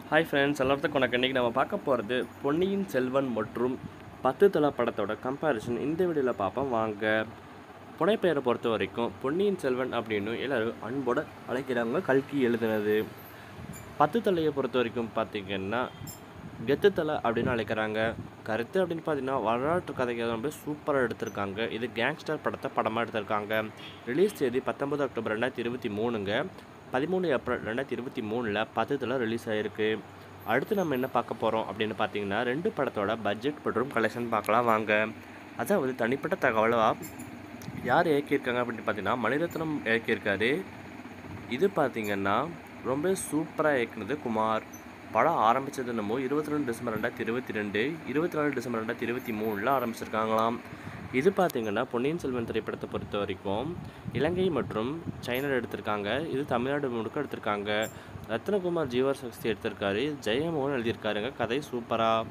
hi friends எல்லாத்துக்கும் வணக்கம் இன்றைக்கி நம்ம பார்க்க போகிறது பொன்னியின் செல்வன் மற்றும் பத்து தலை படத்தோட கம்பேரிசன் இந்த வீடியோவில் பார்ப்போம் வாங்க புனைப்பெயரை பொறுத்த வரைக்கும் பொன்னியின் செல்வன் அப்படின்னு எல்லாரும் அன்போட அழைக்கிறாங்க கல்கி எழுதுனது பத்து தலையை பொறுத்த வரைக்கும் பார்த்தீங்கன்னா கெத்து தலை அப்படின்னு அழைக்கிறாங்க கருத்து அப்படின்னு பார்த்தீங்கன்னா வரலாற்று கதையை ரொம்ப சூப்பராக எடுத்திருக்காங்க இது கேங்ஸ்டர் படத்தை படமாக எடுத்திருக்காங்க ரிலீஸ் தேதி பத்தொம்பது அக்டோபர் ரெண்டாயிரத்தி இருபத்தி மூணுங்க பதிமூணு ஏப்ரல் ரெண்டாயிரத்தி இருபத்தி மூணில் பத்தத்தில் ரிலீஸ் ஆகிருக்கு அடுத்து நம்ம என்ன பார்க்க போகிறோம் அப்படின்னு பார்த்தீங்கன்னா ரெண்டு படத்தோட பட்ஜெட் மற்றும் கலெக்ஷன் பார்க்கலாம் வாங்க அதாவது தனிப்பட்ட தகவலாக யார் இயக்கியிருக்காங்க அப்படின்னு பார்த்தீங்கன்னா மணிரத்னம் இயக்கியிருக்காரு இது பார்த்தீங்கன்னா ரொம்ப சூப்பராக இயக்குனது குமார் படம் ஆரம்பித்தது என்னமோ இருபத்தி ரெண்டு டிசம்பர் ரெண்டாயிரத்தி இருபத்தி ரெண்டு இருபத்தி நாலு டிசம்பர் ரெண்டாயிரத்தி இருபத்தி மூணில் ஆரம்பிச்சிருக்காங்களாம் இது பார்த்தீங்கன்னா பொன்னியின் செல்வன் திரைப்படத்தை பொறுத்த வரைக்கும் இலங்கை மற்றும் சைனாவில் எடுத்திருக்காங்க இது தமிழ்நாடு முழுக்க எடுத்திருக்காங்க ரத்னகுமார் ஜீவர் சக்தி எடுத்திருக்காரு ஜெயமோகன் எழுதியிருக்காருங்க கதை சூப்பராக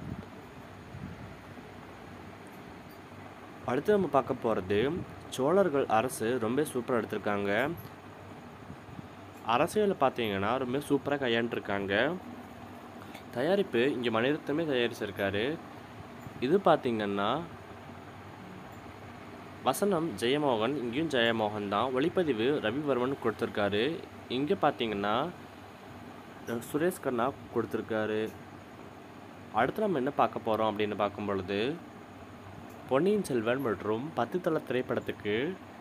அடுத்து நம்ம பார்க்க போகிறது சோழர்கள் அரசு ரொம்ப சூப்பராக எடுத்திருக்காங்க அரசியலில் பார்த்தீங்கன்னா ரொம்ப சூப்பராக கையாண்டுருக்காங்க தயாரிப்பு இங்கே மணிரத்னமே தயாரிச்சிருக்காரு இது பார்த்தீங்கன்னா வசனம் ஜெயமோகன் இங்கேயும் ஜெயமோகன் தான் ஒளிப்பதிவு ரவிவர்மன் கொடுத்துருக்காரு இங்கே பார்த்தீங்கன்னா சுரேஷ் கண்ணா கொடுத்துருக்காரு அடுத்து நம்ம என்ன பார்க்க போகிறோம் அப்படின்னு பார்க்கும் பொழுது பொன்னியின் செல்வன் மற்றும் பத்து தள திரைப்படத்துக்கு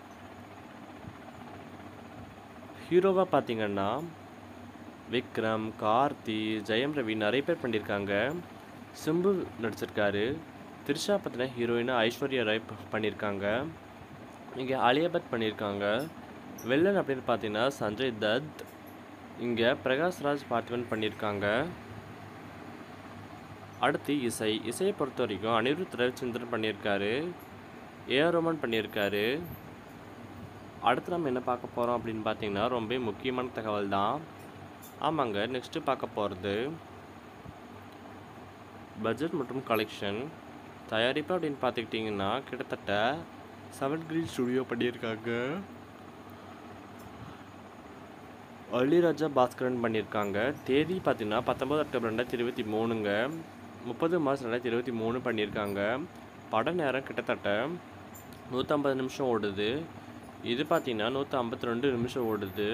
ஹீரோவாக பார்த்தீங்கன்னா விக்ரம் கார்த்தி ஜெயம் ரவி நிறைய பேர் பண்ணியிருக்காங்க சிம்பு நடிச்சிருக்காரு த்ரிஷா பற்றின ஹீரோயினாக ஐஸ்வர்யா ராய் ப- பண்ணியிருக்காங்க இங்கே அலியாபத் பண்ணியிருக்காங்க வில்லன் அப்படின்னு பார்த்தீங்கன்னா சஞ்சய் தத் இங்கே பிரகாஷ்ராஜ் பார்த்திபன் பண்ணியிருக்காங்க அடுத்து இசை இசையை பொறுத்த வரைக்கும் அனிருத் ரவிச்சந்திரன் பண்ணியிருக்காரு ஏஆர் ரோமன் பண்ணியிருக்காரு அடுத்து நம்ம என்ன பார்க்க போகிறோம் அப்படின்னு பார்த்தீங்கன்னா ரொம்ப முக்கியமான தகவல் தான் ஆமாங்க நெக்ஸ்ட்டு பார்க்க போகிறது பட்ஜெட் மற்றும் கலெக்ஷன் தயாரிப்பு அப்படின்னு பார்த்துக்கிட்டிங்கன்னா கிட்டத்தட்ட செவன் கிரீன் ஸ்டுடியோ பண்ணியிருக்காங்க அள்ளிராஜா பாஸ்கரன் பண்ணியிருக்காங்க தேதி பார்த்தீங்கன்னா பத்தொம்பது அக்டோபர் ரெண்டாயிரத்தி இருபத்தி மூணுங்க முப்பது மார்ச் ரெண்டாயிரத்தி இருபத்தி மூணு பண்ணியிருக்காங்க பட நேரம் கிட்டத்தட்ட நூற்றம்பது நிமிஷம் ஓடுது இது பார்த்தீங்கன்னா நூற்றி ஐம்பத்தி ரெண்டு நிமிஷம் ஓடுது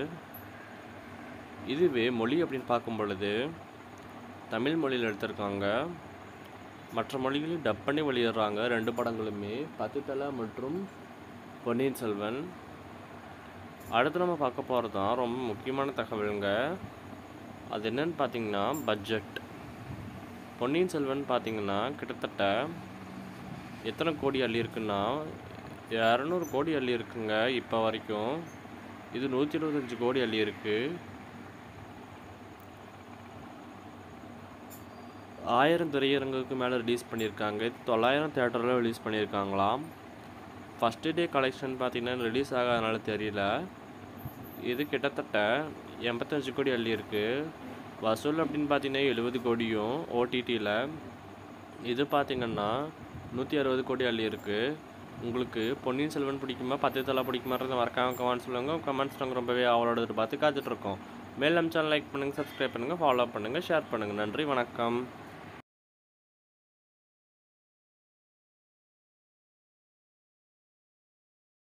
இதுவே மொழி அப்படின்னு பார்க்கும் பொழுது தமிழ் மொழியில் எடுத்திருக்காங்க மற்ற மொழிகளில் டப் பண்ணி வெளியிடுறாங்க ரெண்டு படங்களுமே பத்து தலை மற்றும் பொன்னியின் செல்வன் அடுத்து நம்ம பார்க்க போகிறது தான் ரொம்ப முக்கியமான தகவலுங்க அது என்னன்னு பார்த்தீங்கன்னா பட்ஜெட் பொன்னியின் செல்வன் பார்த்தீங்கன்னா கிட்டத்தட்ட எத்தனை கோடி அள்ளி இருக்குன்னா இரநூறு கோடி அள்ளி இருக்குங்க இப்போ வரைக்கும் இது நூற்றி இருபத்தஞ்சி கோடி அள்ளி இருக்கு ஆயிரம் திரையரங்குக்கு மேலே ரிலீஸ் பண்ணியிருக்காங்க இது தொள்ளாயிரம் தேட்டரில் ரிலீஸ் பண்ணியிருக்காங்களாம் ஃபஸ்ட்டு டே கலெக்ஷன் பார்த்தீங்கன்னா ரிலீஸ் ஆகாதனால தெரியல இது கிட்டத்தட்ட எண்பத்தஞ்சு கோடி அள்ளி இருக்கு வசூல் அப்படின்னு பார்த்தீங்கன்னா எழுபது கோடியும் ஓடிடியில் இது பார்த்தீங்கன்னா நூற்றி அறுபது கோடி அள்ளி இருக்கு உங்களுக்கு பொன்னியின் செல்வன் பிடிக்குமா பத்து தலை பிடிக்குமான்றத மறக்காம கமெண்ட்ஸ் சொல்லுங்க கமெண்ட்ஸ் நாங்கள் ரொம்பவே அவளோட எதிர்பார்த்து காத்துட்ருக்கோம் மேல் நம்ம சேனல் லைக் பண்ணுங்கள் சப்ஸ்கிரைப் பண்ணுங்கள் ஃபாலோ பண்ணுங்கள் ஷேர் பண்ணுங்கள் நன்றி வணக்கம்